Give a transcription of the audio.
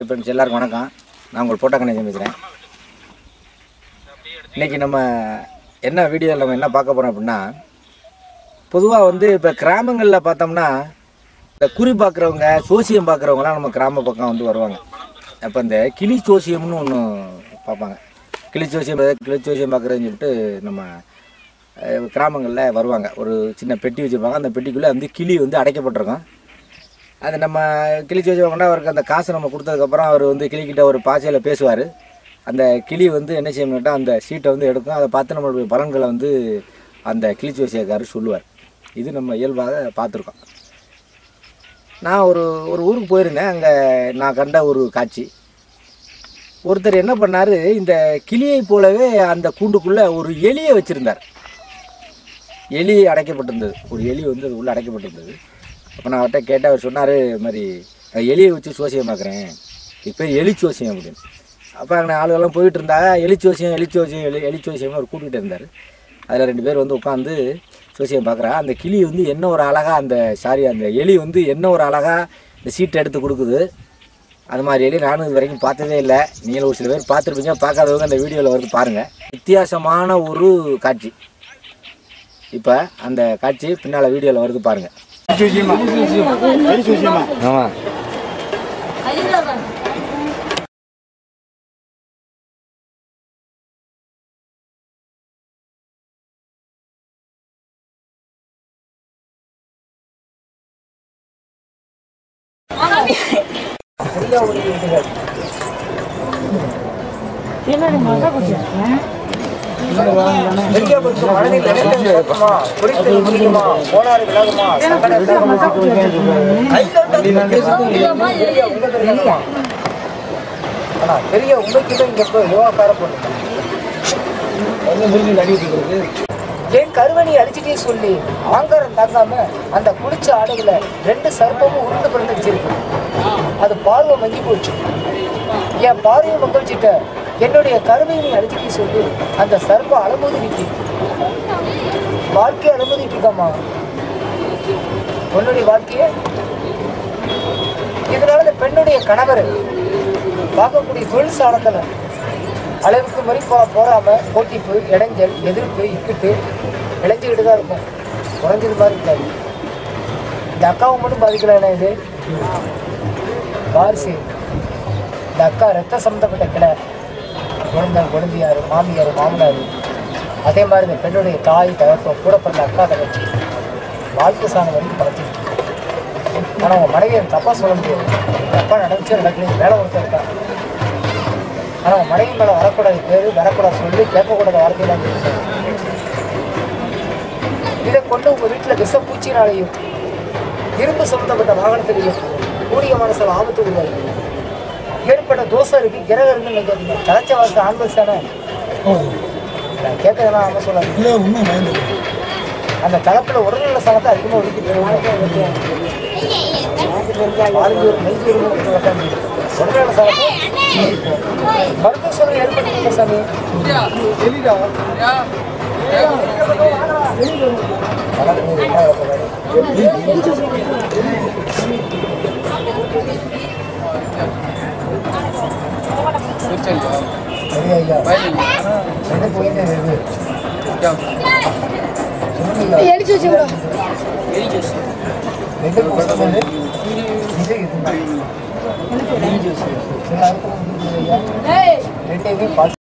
Friends எல்லாருக்கும் வணக்கம் நான் உங்கள் போட்டோ கணேசன் பேசுகிறேன் இன்றைக்கி நம்ம என்ன வீடியோவில் நம்ம என்ன பார்க்க போகிறோம் அப்படின்னா பொதுவாக வந்து இப்போ கிராமங்களில் பார்த்தோம்னா இந்த குறி பார்க்குறவங்க சோசியம் பார்க்குறவங்களாம் நம்ம கிராம பக்கம் வந்து வருவாங்க அப்போ இந்த கிளி சோசியம்னு ஒன்று பார்ப்பாங்க கிளி சோசியம் கிளி சோசியம் பார்க்குறதுன்னு சொல்லிட்டு நம்ம அஹ், கிராமங்களில் வருவாங்க ஒரு சின்ன பெட்டி வச்சுருப்பாங்க அந்த பெட்டிக்குள்ளே வந்து கிளி வந்து அடைக்கப்பட்டிருக்கும் அது நம்ம கிளி வச்சு கொண்டா அவருக்கு அந்த காசை நம்ம கொடுத்ததுக்கப்புறம் அவர் வந்து கிளிக்கிட்ட ஒரு பாசையில் பேசுவார் அந்த கிளி வந்து என்ன செய்யணும்னா அந்த சீட்டை வந்து எடுக்கும் அதை பார்த்து நம்மளுடைய பலன்களை வந்து அந்த கிளி ஜோசியக்காரர் சொல்லுவார் இது நம்ம இயல்பாக பார்த்துருக்கோம் நான் ஒரு ஒரு ஊருக்கு போயிருந்தேன் அங்கே நான் கண்ட ஒரு காட்சி ஒருத்தர் என்ன பண்ணார் இந்த கிளியை போலவே அந்த கூண்டுக்குள்ளே ஒரு எலியை வச்சுருந்தார் எலி அடைக்கப்பட்டிருந்தது ஒரு எலி வந்து அது உள்ளே அடைக்கப்பட்டிருந்தது அப்போ நான் அவர்கிட்ட கேட்டேன் அவர் சொன்னார் இது மாதிரி நான் எலியை வச்சு சோசியம் பார்க்குறேன் இது பேர் எலிச்சோசியம் அப்படின்னு அப்போ அங்கே ஆளுகள்லாம் போயிட்டு இருந்தாங்க எலிச்சோசியம் எலிச்சோசியம் எலி எலிச்சோசியம்னு அவர் கூட்டிகிட்டு இருந்தார் அதில் ரெண்டு பேர் வந்து உட்காந்து சோசியம் பார்க்குறா அந்த கிளி வந்து என்ன ஒரு அழகாக அந்த சாரி அந்த எலி வந்து என்ன ஒரு அழகாக இந்த சீட்டை எடுத்து கொடுக்குது அது மாதிரி எலி நானும் இது வரைக்கும் பார்த்ததே இல்லை நீங்கள் ஒரு சில பேர் பார்த்துருப்பீங்க பார்க்காதவங்க அந்த வீடியோவில் வருது பாருங்கள் வித்தியாசமான ஒரு காட்சி இப்போ அந்த காட்சி பின்னால் வீடியோவில் வருது பாருங்கள் ஆமாம் பெரிய உண்மைக்கிட்ட இங்க போய் யோகாக்கார போட்டு என் கருவணி அடிச்சுட்டே சொல்லி ஆங்காரம் தாங்காம அந்த குளிச்ச ஆடையில ரெண்டு சர்ப்பமும் உருண்டு பிறந்து வச்சிருக்கு அது பார்வை மங்கி போச்சு என் பார்வையை மங்கிச்சிட்ட என்னுடைய கருவையை அடிச்சுட்டே சொல்லி அந்த சர்ப்பம் அலமோதி நிற்கி வாழ்க்கையை அலமோதிட்டு இருக்காமா உன்னுடைய வாழ்க்கைய இதனால இந்த பெண்ணுடைய கணவர் பார்க்கக்கூடிய தொழில் சாலத்தில் அளவுக்கு மாதிரி போ போகாம போட்டிப்பு இடைஞ்சல் எதிர்ப்பு இக்கிட்டு இழைஞ்சிக்கிட்டு தான் இருக்கும் குறைஞ்சது மாதிரி இருக்காது இந்த அக்காவை மட்டும் பாதிக்கல இது வாரிசு இந்த அக்கா ரத்த சம்மந்தப்பட்ட கிளை குழந்தை குழந்தையார் மாமியார் மாமனார் அதே மாதிரி இந்த பெண்ணுடைய தாய் தகப்ப கூட பிறந்த அக்கா தகச்சி வாழ்க்கை சாணம் வரைக்கும் பழச்சி ஆனால் உங்கள் மனைவியை தப்பாக சொல்ல முடியாது தப்பாக நடந்துச்சு நடக்குது வேலை ஒருத்தர் இருக்கா ஆனால் உன் மனைவி மேலே வரக்கூடாது பேர் வரக்கூடாது சொல்லி கேட்கக்கூடாத வார்த்தையெல்லாம் இருக்கு. இதை கொண்டு உங்கள் வீட்டில் விஷ பூச்சினாலையும் இரும்பு சம்பந்தப்பட்ட வாகனத்திலையும் கூடிய மனசில் ஆபத்து உருவாது ஏற்பட்ட தோசை இருக்கு கிரகம் இருக்குன்னு நினைக்காதீங்க தலைச்ச வாசு ஆண்கள் தானே நான் கேட்கறதுனா அவன் சொல்லாது அந்த தலைப்பில் உடல்நல சாணத்தை அதிகமாக ஒதுக்கி ஆளுநர் நெஞ்சு உடல்நல சாணத்தை மருத்துவ சூழல் ஏற்பட்டு சாமி சரியா ஐயா எங்க போயிட்டே இருக்கு சொல்லுங்க எங்க போகிறது இது இது எல்லாருக்கும் ஐயா ரெண்டையுமே பார்த்து